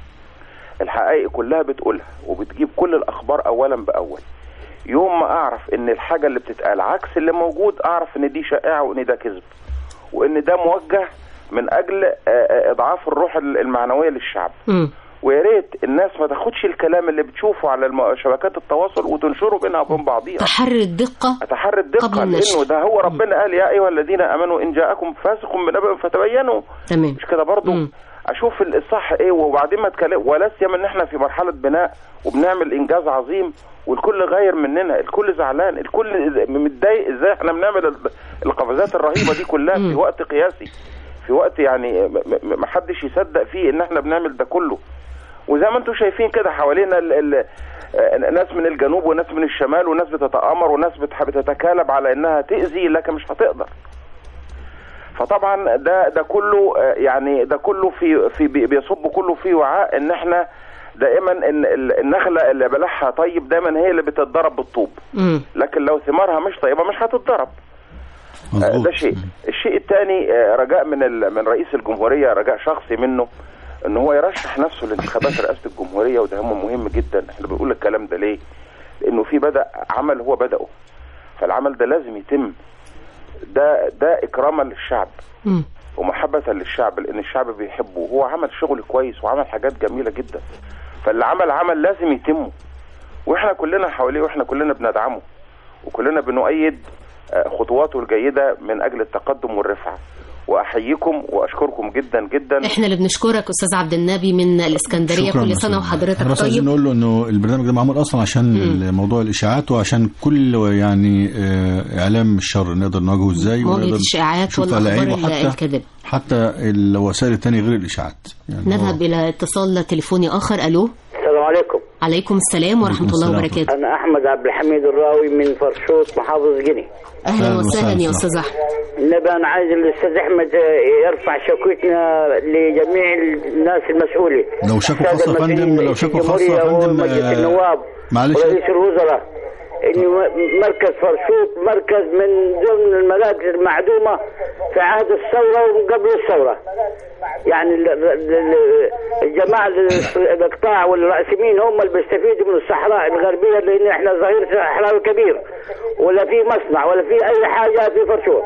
الحقائق كلها بتقولها وبتجيب كل الاخبار اولا باول يوم ما اعرف ان الحاجه اللي بتتقال عكس اللي موجود اعرف ان دي شائعه وان ده كذب وان ده موجه من اجل آه، آه، اضعاف الروح المعنويه للشعب مم. ويا ريت الناس ما تاخدش الكلام اللي بتشوفه على الم- شبكات التواصل وتنشره بينها وبين بعضيها تحري الدقة اتحرى الدقه قبل النشر. لانه ده هو ربنا قال يا ايها الذين امنوا ان جاءكم فاسق بنبأ فتبينوا تمام مش كده برضو مم. اشوف الصح ايه وبعدين ما اتكلم ولا سيما ان احنا في مرحله بناء وبنعمل انجاز عظيم والكل غير مننا الكل زعلان الكل متضايق ازاي احنا بنعمل ال- القفزات الرهيبه دي كلها في وقت قياسي في وقت يعني م- م- ما حدش يصدق فيه ان احنا بنعمل ده كله وزي ما انتم شايفين كده حوالينا ال ال آه، ناس من الجنوب وناس من الشمال وناس بتتآمر وناس بتح- بتتكالب على انها تأذي لكن مش هتقدر فطبعا ده ده كله آه، يعني ده كله في في بي- بيصب كله في وعاء ان احنا دائما ان ال- النخله اللي بلحها طيب دايما هي اللي بتتضرب بالطوب مم. لكن لو ثمارها مش طيبه مش هتتضرب آه، مظبوط ده شيء الشيء الثاني رجاء من ال- من رئيس الجمهوريه رجاء شخصي منه ان هو يرشح نفسه لانتخابات رئاسه الجمهوريه وده هم مهم جدا احنا بنقول الكلام ده ليه لانه في بدا عمل هو بداه فالعمل ده لازم يتم ده ده اكراما للشعب مم. ومحبة للشعب لأن الشعب بيحبه وهو عمل شغل كويس وعمل حاجات جميلة جدا فاللي عمل عمل لازم يتمه واحنا كلنا حواليه واحنا كلنا بندعمه وكلنا بنؤيد آه، خطواته الجيدة من أجل التقدم والرفعة وأحييكم وأشكركم جدا جدا احنا اللي بنشكرك استاذ عبد النبي من الاسكندريه شكرا كل يا سنه أستاذ. وحضرتك احنا بس عايزين طيب نقول له انه البرنامج ده معمول اصلا عشان موضوع الاشاعات وعشان كل يعني آه، اعلام الشر نقدر نواجهه ازاي مواجهه ونقدر الشائعات نشوف على والاخبار عينه ال- حتى الكاذبه حتى الوسائل الثانيه غير الاشاعات يعني نذهب الى اتصال تليفوني اخر الو السلام عليكم عليكم السلام ورحمه الله السلام. وبركاته انا احمد عبد الحميد الراوي من فرشوط محافظ جني اهلا أهلا وسهلا وسهلا. يا استاذ احمد النبي انا عايز الاستاذ احمد يرفع شكوتنا لجميع الناس المسؤوله لو شكوى السادة خاصة يا فندم المسؤولين لو شكوى في خاصة يا الجمهورية فندم ومجلس آه، النواب معلش ورئيس الوزراء ان مركز فرشوط مركز من ضمن المراكز المعدومه في عهد الثوره وقبل الثوره يعني ال- ال- ال- الجماعه ال- الاقطاع والراسمين هم اللي بيستفيدوا من الصحراء الغربيه لان احنا ظهير صحراوي كبير ولا في مصنع ولا في اي حاجه في فرشوط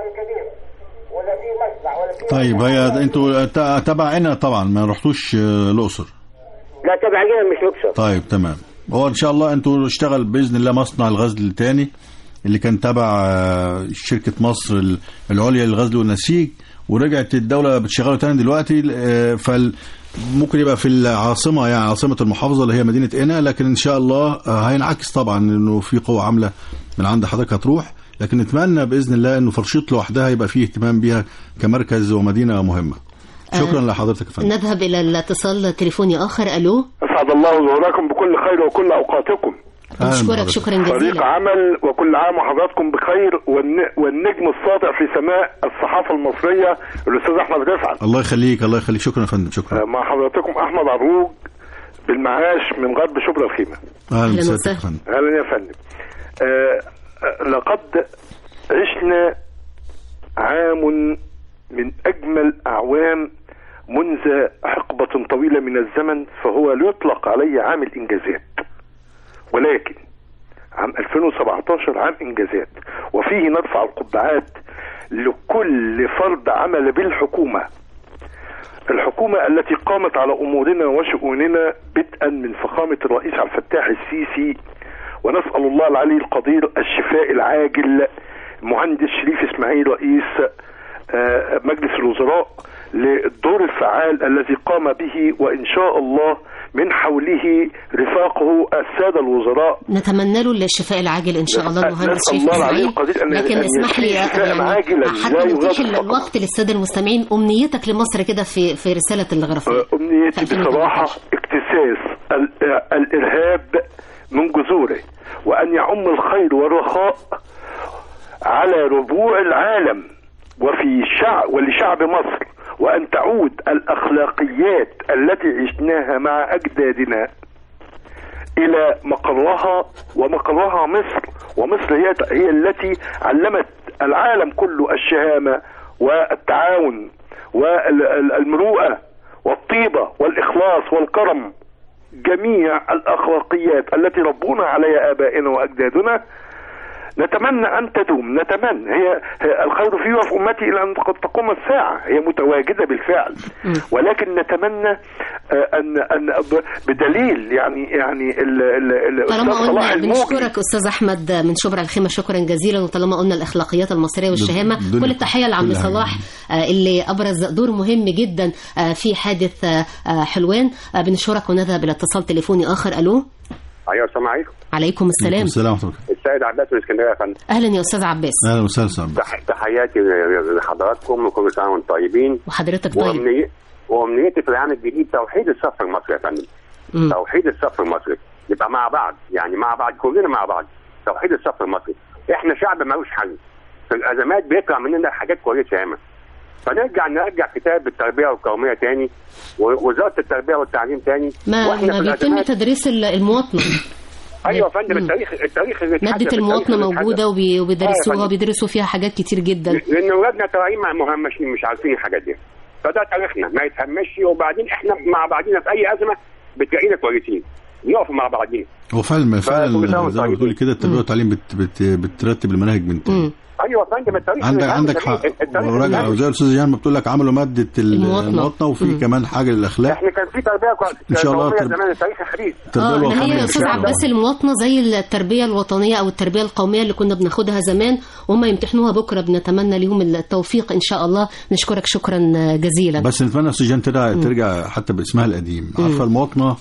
طيب هي انتوا ت- تبعنا طبعا ما رحتوش آه، الاقصر لا تبع جهه مش الاقصر طيب تمام هو ان شاء الله انتوا اشتغل باذن الله مصنع الغزل الثاني اللي كان تبع آه، شركه مصر ال- العليا للغزل والنسيج ورجعت الدوله بتشغله تاني دلوقتي آه، فال ممكن يبقى في العاصمه يعني عاصمه المحافظه اللي هي مدينه قنا لكن ان شاء الله آه، هينعكس طبعا انه في قوه عامله من عند حضرتك هتروح لكن نتمنى باذن الله انه فرشيط لوحدها يبقى فيه اهتمام بيها كمركز ومدينه مهمه شكرا لحضرتك يا فندم نذهب الى الاتصال تليفوني اخر الو اسعد الله ظهوركم بكل خير وكل اوقاتكم نشكرك شكرا فريق جزيلا عمل وكل عام وحضراتكم بخير والن- والنجم الساطع في سماء الصحافه المصريه الاستاذ احمد رفعت الله يخليك الله يخليك شكرا يا فندم شكرا مع حضراتكم احمد عروج بالمعاش من غرب شبرا الخيمه اهلا وسهلا يا فندم اهلا يا فندم آه آه، لقد عشنا عام من اجمل اعوام منذ حقبة طويلة من الزمن فهو لا يطلق عليه عام الإنجازات ولكن عام 2017 عام إنجازات وفيه نرفع القبعات لكل فرد عمل بالحكومة الحكومة التي قامت على أمورنا وشؤوننا بدءا من فخامة الرئيس عبد الفتاح السيسي ونسأل الله العلي القدير الشفاء العاجل مهندس شريف إسماعيل رئيس آه، مجلس الوزراء للدور الفعال الذي قام به وإن شاء الله من حوله رفاقه السادة الوزراء نتمنى له الشفاء العاجل ان شاء الله المهندس نسأل شريف الله العلي اسماعيل القدير أن لكن أن اسمح لي يشفيه شفاء عاجلا يعني لا حتى نتيح يغادر سقما. الوقت للساده المستمعين امنيتك لمصر كده في في رساله الغرفيه أمنيتي بصراحة اكتساس ال- الإرهاب من جذوره وأن يعم الخير والرخاء على ربوع العالم وفي شعب ولشعب مصر وأن تعود الأخلاقيات التي عشناها مع أجدادنا إلى مقرها ومقرها مصر ومصر هي هي التي علمت العالم كله الشهامة والتعاون والمروءة والطيبة والإخلاص والكرم جميع الأخلاقيات التي ربونا عليها آبائنا وأجدادنا نتمنى أن تدوم نتمنى هي, هي الخير في وفي أمتي إلى أن قد تقوم الساعة هي متواجدة بالفعل ولكن نتمنى آه، أن أن ب- بدليل يعني يعني ال- ال- ال- طالما الأستاذ صلاح قلنا الموجي بنشكرك استاذ احمد من شبرا الخيمه شكرا جزيلا وطالما قلنا الاخلاقيات المصريه والشهامه الدنيا كل التحيه لعم كلها صلاح آه، اللي ابرز دور مهم جدا آه، في حادث آه، آه، حلوان آه، بنشكرك ونذهب الى اتصال تليفوني اخر الو ايوه السلام عليكم عليكم السلام السلام ورحمة الله السيد عباس من اسكندريه يا فندم اهلا يا استاذ عباس اهلا وسهلا سعد. تح- تحياتي لحضراتكم وكل سنه وانتم طيبين وحضرتك طيب وأمني... وامنيتي في العام الجديد توحيد الصف المصري يا فندم مم. توحيد الصف المصري نبقى مع بعض يعني مع بعض كلنا مع بعض توحيد الصف المصري احنا شعب ملوش حل في الازمات بيطلع مننا حاجات كويسه ياما فنرجع نرجع كتاب التربيه القوميه تاني ووزاره التربيه والتعليم تاني ما وإحنا ما في بيتم الأزمات- تدريس ال- المواطنه ايوه يا فندم التاريخ التاريخ اللي اتحدث- ماده التاريخ المواطنه اللي اتحدث. موجوده وبي- آه يا وبيدرسوها فندم. وبيدرسوا فيها حاجات كتير جدا لان اولادنا طالعين مع مهمشين مش عارفين الحاجات دي فده تاريخنا ما يتهمش وبعدين احنا مع بعضينا في اي ازمه بتلاقينا كويسين نقف مع بعضينا هو فعلا فكل سنة فعلا وانتم زي ما بتقول كده التربيه والتعليم بت بت بترتب المناهج من ايوه يا فندم التاريخ عندك اللي عندك اتعمل حق التاريخ وراجع اللي زي الاستاذ جيهان ما بتقول لك عملوا ماده المواطنة. المواطنه وفي كمان حاجه للاخلاق احنا كان في تربيه كو- إن شاء الله قومية ترب- زمان التاريخ الحديث اه ما هي يا استاذ عباس المواطنه زي التربيه الوطنيه او التربيه القوميه اللي كنا بناخدها زمان وهم يمتحنوها بكره بنتمنى ليهم التوفيق ان شاء الله نشكرك شكرا جزيلا بس نتمنى استاذ جيهان ترجع ترجع حتى باسمها القديم عارفه المواطنه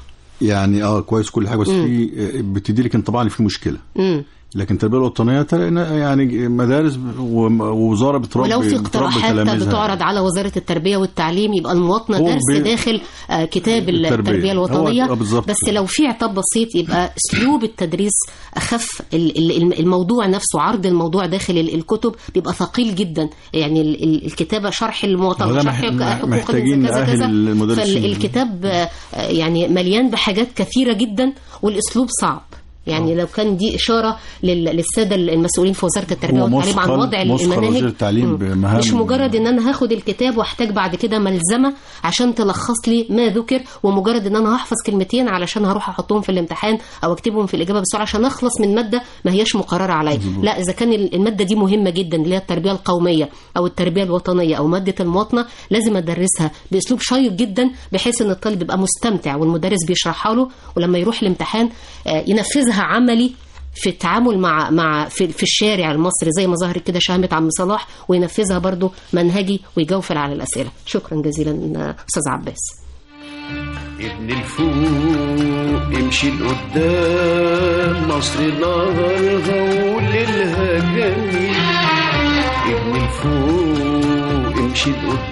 يعني اه كويس كل حاجه بس مم. في بتدي لك انطباع ان في مشكله مم. لكن التربيه الوطنيه ترى يعني مدارس و- ووزاره بتربي ولو في بتربي اقتراحات تلاميذها. بتعرض على وزاره التربيه والتعليم يبقى المواطنه هو درس بي- داخل آه، كتاب التربية. التربيه الوطنيه هو- آه، بالظبط. بس لو في عتاب بسيط يبقى اسلوب التدريس اخف ال- ال- الموضوع نفسه عرض الموضوع داخل ال- الكتب بيبقى ثقيل جدا يعني ال- ال- الكتابه شرح هو المواطنه ده شرح مح- حقوق محتاجين الإنسان كذا نأهل كذا المدرسين. فالكتاب آه، يعني مليان بحاجات كثيره جدا والاسلوب صعب يعني لو كان دي اشاره لل- للساده المسؤولين في وزاره التربيه هو والتعليم عن مسخر- وضع مسخر المناهج وزير التعليم مم. بمهام مش مجرد ان انا هاخد الكتاب واحتاج بعد كده ملزمه عشان تلخص لي ما ذكر ومجرد ان انا هحفظ كلمتين علشان هروح احطهم في الامتحان او اكتبهم في الاجابه بسرعه عشان اخلص من ماده ما هياش مقرره عليا لا اذا كان الماده دي مهمه جدا اللي هي التربيه القوميه او التربيه الوطنيه او ماده المواطنه لازم ادرسها باسلوب شيق جدا بحيث ان الطالب يبقى مستمتع والمدرس بيشرحها له ولما يروح الامتحان آه، ينفذها عملي في التعامل مع مع في, في الشارع المصري زي ما ظهرت كده شهامه عم صلاح وينفذها برضو منهجي ويجاوب على الاسئله شكرا جزيلا آه، استاذ عباس ابن الفوق امشي لقدام مصر نهارها وليلها جميل ابن الفوق امشي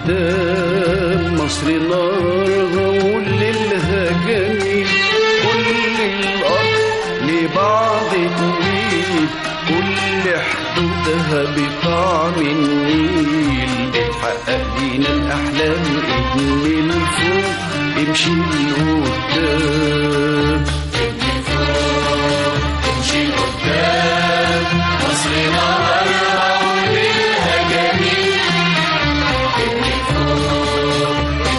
لقدام مصر نهارها وليلها جميل كل الارض لبعض تميل كل حدودها بطعم النيل بتحقق لينا الاحلام ابن الفوق امشي لقدام امشي قدام مصر نهارها وليلها جميل ابني فوق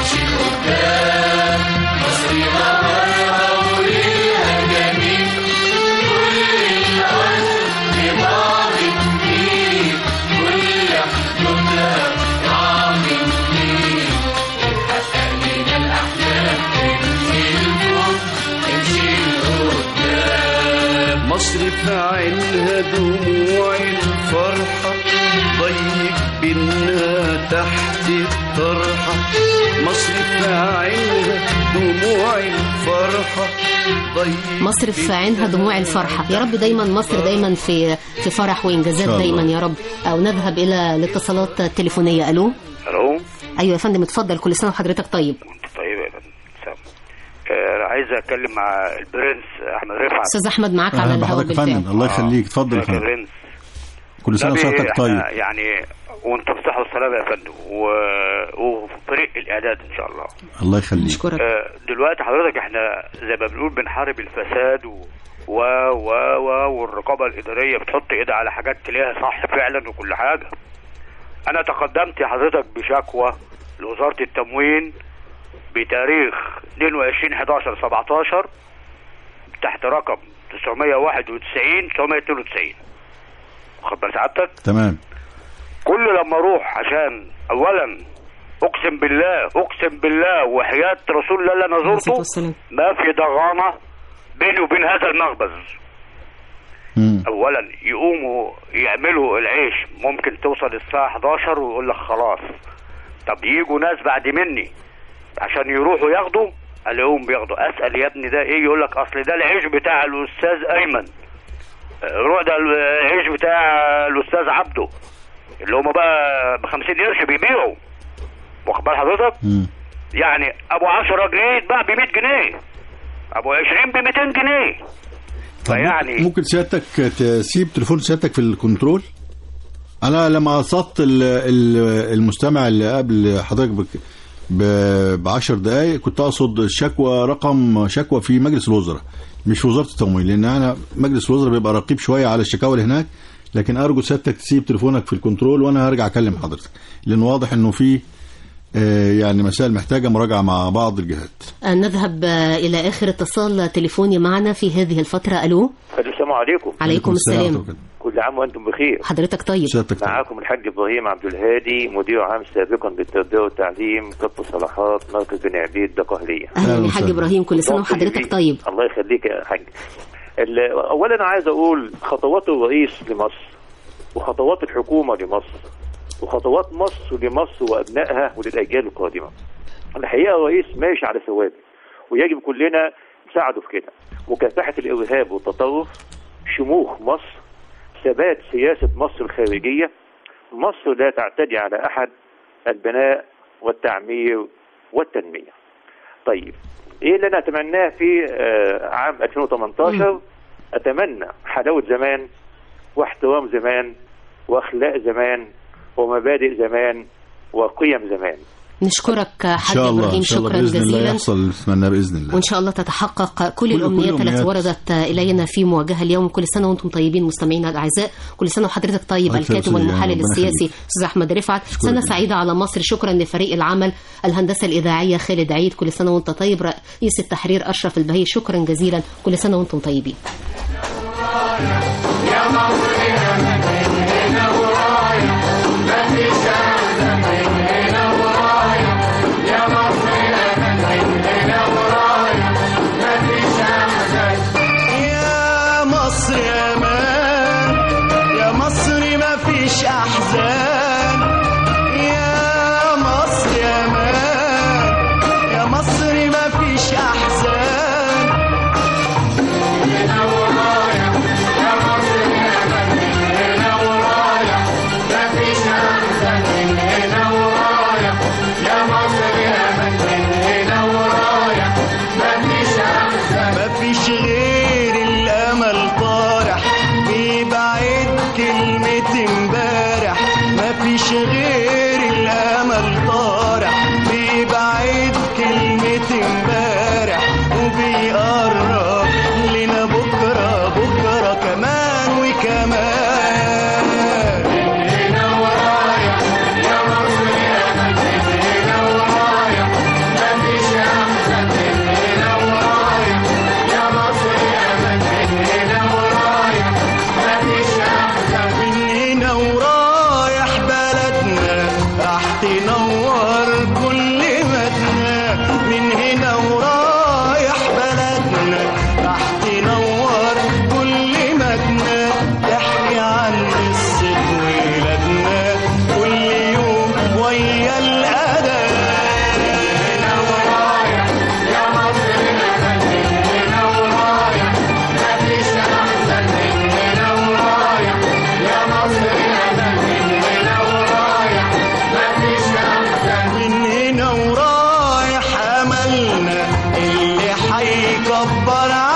في عينها دموع الفرحة ضيق مصر في عينها دموع الفرحة يا رب دايما مصر دايما في في فرح وإنجازات إن شاء الله. دايما يا رب أو نذهب إلى الاتصالات التليفونية ألو الو أيوة يا فندم اتفضل كل سنة وحضرتك طيب طيب يا فندم سلام. آه، عايز اتكلم مع البرنس احمد رفعت أستاذ أحمد معاك على اهلا الهواء بحضرتك يا بالفعل فندم الله يخليك اتفضل يا ازيك يا فندم برنس كل سنه نبي وسعادتك احنا طيب يعني وانت بصحة والسلامة يا فندم و... وفريق الاعداد ان شاء الله الله يخليك آه، دلوقتي حضرتك احنا زي ما بنقول بنحارب الفساد و و و و والرقابة الإدارية بتحط إيدها على حاجات تلاقيها صح فعلا وكل حاجة. أنا تقدمت يا حضرتك بشكوى لوزارة التموين بتاريخ 22 11 17 تحت رقم 991 992 واخد بال سعادتك؟ تمام كل لما اروح عشان اولا اقسم بالله اقسم بالله وحياه رسول الله اللي انا زرته ما في ضغانه بيني وبين هذا المخبز اولا يقوموا يعملوا العيش ممكن توصل الساعه 11 ويقول لك خلاص طب يجوا ناس بعد مني عشان يروحوا ياخدوا الاقيهم بياخدوا اسال يا ابني ده ايه يقول لك اصل ده العيش بتاع الاستاذ ايمن روح ده العيش بتاع الاستاذ عبده اللي هم بقى ب 50 قرش بيبيعوا واخد بال حضرتك؟ يعني ابو 10 جنيه يتباع ب 100 جنيه ابو 20 ب 200 جنيه فيعني ممكن سيادتك تسيب تليفون سيادتك في الكنترول انا لما قصدت ال- ال- المستمع اللي قبل حضرتك بك- ب- بعشر دقايق كنت اقصد شكوى رقم شكوى في مجلس الوزراء مش في وزاره التموين لان انا مجلس الوزراء بيبقى رقيب شويه على الشكاوى اللي هناك لكن ارجو سيادتك تسيب تليفونك في الكنترول وانا هرجع اكلم حضرتك لان واضح انه في آه، يعني مسائل محتاجه مراجعه مع بعض الجهات آه، نذهب آه، إلى آخر اتصال تليفوني معنا في هذه الفترة ألو السلام عليكم عليكم السلام كل عام وانتم بخير حضرتك طيب معاكم الحاج ابراهيم عبد الهادي مدير عام سابقا بالتربيه والتعليم كف صلاحات مركز بن عبيد دقهليه أهلا يا حاج إبراهيم كل سنة وانتم وحضرتك طيبين. طيب الله يخليك يا حاج ال- اولا عايز اقول خطوات الرئيس لمصر وخطوات الحكومه لمصر وخطوات مصر لمصر وابنائها وللاجيال القادمه الحقيقه الرئيس ماشي على ثواب ويجب كلنا نساعده في كده مكافحه الارهاب والتطرف شموخ مصر ثبات سياسه مصر الخارجيه مصر لا تعتدي على احد البناء والتعمير والتنميه طيب ايه اللي انا اتمناه في آه، عام 2018 اتمنى حلاوه زمان واحترام زمان واخلاق زمان ومبادئ زمان وقيم زمان نشكرك ان حاج شاء الله إبراهيم ان شاء الله شكرا باذن الله جزيلا يحصل نتمنى باذن الله وإن شاء الله تتحقق كل, كل- كل الأمنيات التي الأمنيات. وردت إلينا في مواجهة اليوم كل سنة وأنتم طيبين مستمعينا الأعزاء كل سنة وحضرتك طيب الله يخليك الكاتب يا والمحلل ربنا السياسي يخليك. أستاذ أحمد رفعت شكرا سنة جدا. سعيدة على مصر شكرا لفريق العمل الهندسة الإذاعية خالد عيد كل سنة وأنت طيب رئيس التحرير أشرف البهي شكرا جزيلا كل سنة وأنتم طيبين يا مصر يا مدينة ورايا مفيش أحسن مننا ورايا يا مصر يا مدينة ورايا مفيش أحسن يا مصر يا مان يا مصر ما فيش احزان يا مصر يا مان يا مصر ما فيش احزان مدينة ورايا يا مصر يا صبر